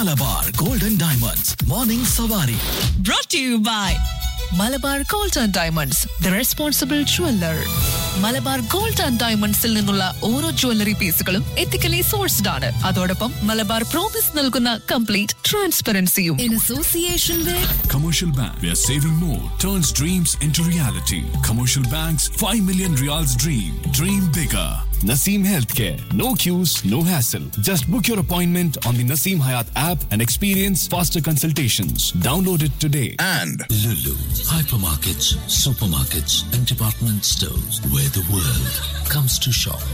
Malabar golden diamonds morning സവാരി brought to you by Malabar gold and diamonds the responsible jeweller Malabar gold and ഡയമണ്ട്സിൽ നിന്നുള്ള ഓരോ jewellery പീസുകളും ethically sourced ആണ് അതോടൊപ്പം മലബാർ പ്രോമിസ് നൽകുന്ന കംപ്ലീറ്റ് ട്രാൻസ്പെറൻസിയും in association with Commercial Bank, where saving more turns dreams into reality. Commercial Bank's 5 million reals dream. Dream bigger. Naseem Healthcare. No queues, no hassle. Just book your appointment on the Naseem Hayat app and experience faster consultations. Download it today. and Lulu, hypermarkets, supermarkets, and department stores where the world comes to shop.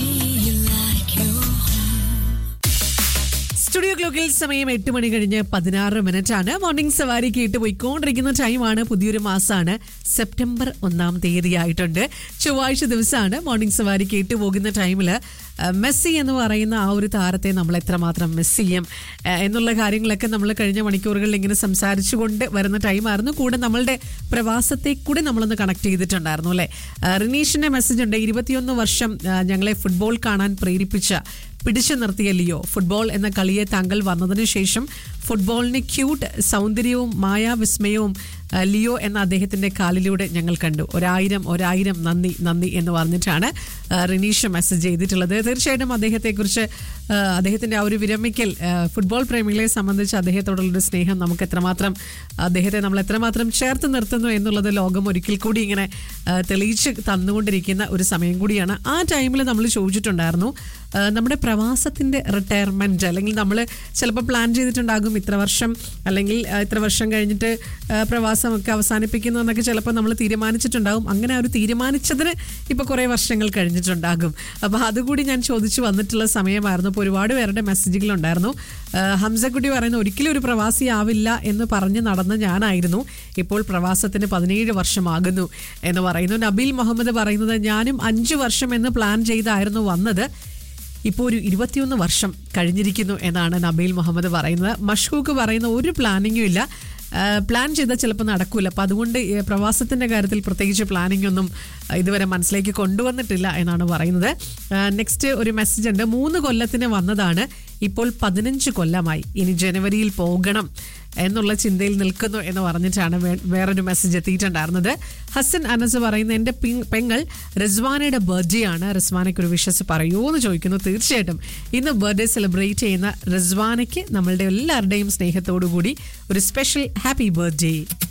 Studio ക്ലോക്കിൽ സമയം എട്ട് മണി കഴിഞ്ഞ് പതിനാറ് minute ആണ് morning സവാരി കേട്ട് പോയിക്കൊണ്ടിരിക്കുന്ന ടൈമാണ് പുതിയൊരു മാസമാണ് സെപ്റ്റംബർ ഒന്നാം തീയതി ആയിട്ടുണ്ട് ചൊവ്വാഴ്ച ദിവസമാണ് മോർണിംഗ് സവാരി കേട്ട് പോകുന്ന ടൈമിൽ മെസ്സി എന്ന് പറയുന്ന ആ ഒരു താരത്തെ നമ്മൾ എത്രമാത്രം മിസ് ചെയ്യും ആ, എന്നുള്ള കാര്യങ്ങളൊക്കെ നമ്മൾ കഴിഞ്ഞ മണിക്കൂറുകളിൽ ഇങ്ങനെ സംസാരിച്ചുകൊണ്ട് വരുന്ന ടൈമായിരുന്നു കൂടെ നമ്മളുടെ പ്രവാസത്തെ കൂടി നമ്മളൊന്ന് കണക്ട് ചെയ്തിട്ടുണ്ടായിരുന്നു അല്ലേ ആ, റിനീഷിന്റെ മെസ്സേജ് ഉണ്ട് ഇരുപത്തിയൊന്ന് വർഷം ആ, ഞങ്ങളെ ഫുട്ബോൾ കാണാൻ പ്രേരിപ്പിച്ച പിടിച്ചു നിർത്തിയ ലിയോ ഫുട്ബോൾ എന്ന കളിയെ താങ്കൾ വന്നതിന് ശേഷം ഫുട്ബോളിന് ക്യൂട്ട് സൗന്ദര്യവും മായാവിസ്മയവും ആ, ലിയോ എന്ന അദ്ദേഹത്തിന്റെ കാലിലൂടെ ഞങ്ങൾ കണ്ടു ഒരായിരം ഒരായിരം നന്ദി നന്ദി എന്ന് പറഞ്ഞിട്ടാണ് ആ, റിനീഷ് മെസ്സേജ് ചെയ്തിട്ടുള്ളത് തീർച്ചയായിട്ടും അദ്ദേഹത്തെക്കുറിച്ച് ആ, അദ്ദേഹത്തിന്റെ ആ ഒരു വിരമിക്കൽ ആ, ഫുട്ബോൾ പ്രേമികളെ സംബന്ധിച്ച് അദ്ദേഹത്തോടുള്ളൊരു സ്നേഹം നമുക്ക് എത്രമാത്രം അദ്ദേഹത്തെ നമ്മൾ എത്രമാത്രം ചേർത്ത് നിർത്തുന്നു എന്നുള്ളത് ലോകം ഒരിക്കൽ കൂടി ഇങ്ങനെ ആ, തെളിയിച്ച് തന്നുകൊണ്ടിരിക്കുന്ന ഒരു സമയം കൂടിയാണ് ആ ടൈമിൽ നമ്മൾ ചോദിച്ചിട്ടുണ്ടായിരുന്നു ആ, നമ്മുടെ പ്രവാസത്തിന്റെ റിട്ടയർമെന്റ് അല്ലെങ്കിൽ നമ്മൾ ചിലപ്പോൾ പ്ലാൻ ചെയ്തിട്ടുണ്ടാകും ഇത്ര വർഷം അല്ലെങ്കിൽ ആ, ഇത്ര വർഷം കഴിഞ്ഞിട്ട് ആ, പ്രവാസമൊക്കെ അവസാനിപ്പിക്കുന്നു എന്നൊക്കെ ചിലപ്പോൾ നമ്മൾ തീരുമാനിച്ചിട്ടുണ്ടാകും അങ്ങനെ ആ ഒരു തീരുമാനിച്ചതിന് ഇപ്പോൾ കുറേ വർഷങ്ങൾ കഴിഞ്ഞിട്ടുണ്ടാകും അപ്പോൾ അതുകൂടി ഞാൻ ചോദിച്ചു വന്നിട്ടുള്ള സമയമായിരുന്നു അപ്പോൾ ഒരുപാട് പേരുടെ മെസ്സേജുകളുണ്ടായിരുന്നു ആ, ഹംസക്കുട്ടി പറയുന്ന ഒരിക്കലും ഒരു പ്രവാസി ആവില്ല എന്ന് പറഞ്ഞ് നടന്ന ഞാനായിരുന്നു ഇപ്പോൾ പ്രവാസത്തിന് പതിനേഴ് വർഷമാകുന്നു എന്ന് പറയുന്നു നബീൽ മുഹമ്മദ് പറയുന്നത് ഞാനും അഞ്ച് വർഷം എന്ന് പ്ലാൻ ചെയ്തായിരുന്നു വന്നത് ഇപ്പോൾ ഒരു ഇരുപത്തിയൊന്ന് വർഷം കഴിഞ്ഞിരിക്കുന്നു എന്നാണ് നബീൽ മുഹമ്മദ് പറയുന്നത് മഷ്ഹൂക്ക് പറയുന്ന ഒരു പ്ലാനിങ്ങും ഇല്ല ആ, പ്ലാൻ ചെയ്താൽ ചിലപ്പോൾ നടക്കൂല അപ്പം അതുകൊണ്ട് ഈ പ്രവാസത്തിൻ്റെ കാര്യത്തിൽ പ്രത്യേകിച്ച് പ്ലാനിംഗ് ഒന്നും ആ, ഇതുവരെ മനസ്സിലേക്ക് കൊണ്ടുവന്നിട്ടില്ല എന്നാണ് പറയുന്നത് നെക്സ്റ്റ് ഒരു മെസ്സേജ് ഉണ്ട് മൂന്ന് കൊല്ലത്തിന് വന്നതാണ് ഇപ്പോൾ പതിനഞ്ച് കൊല്ലമായി ഇനി ജനുവരിയിൽ പോകണം എന്നുള്ള ചിന്തയിൽ നിൽക്കുന്നു എന്ന് പറഞ്ഞിട്ടാണ് വേ- വേറൊരു മെസ്സേജ് എത്തിയിട്ടുണ്ടായിരുന്നത് ഹസൻ അനസ് പറയുന്ന എൻ്റെ പിങ്- പെങ്ങൾ റിസ്വാനയുടെ ബർത്ത്ഡേ ആണ് റിസ്വാനയ്ക്ക് ഒരു വിഷസ് പറയൂ എന്ന് ചോദിക്കുന്നു തീർച്ചയായിട്ടും ഇന്ന് ബർത്ത്ഡേ സെലിബ്രേറ്റ് ചെയ്യുന്ന റിസ്വാനയ്ക്ക് നമ്മളുടെ എല്ലാവരുടെയും സ്നേഹത്തോടു കൂടി ഒരു സ്പെഷ്യൽ ഹാപ്പി ബർത്ത്ഡേ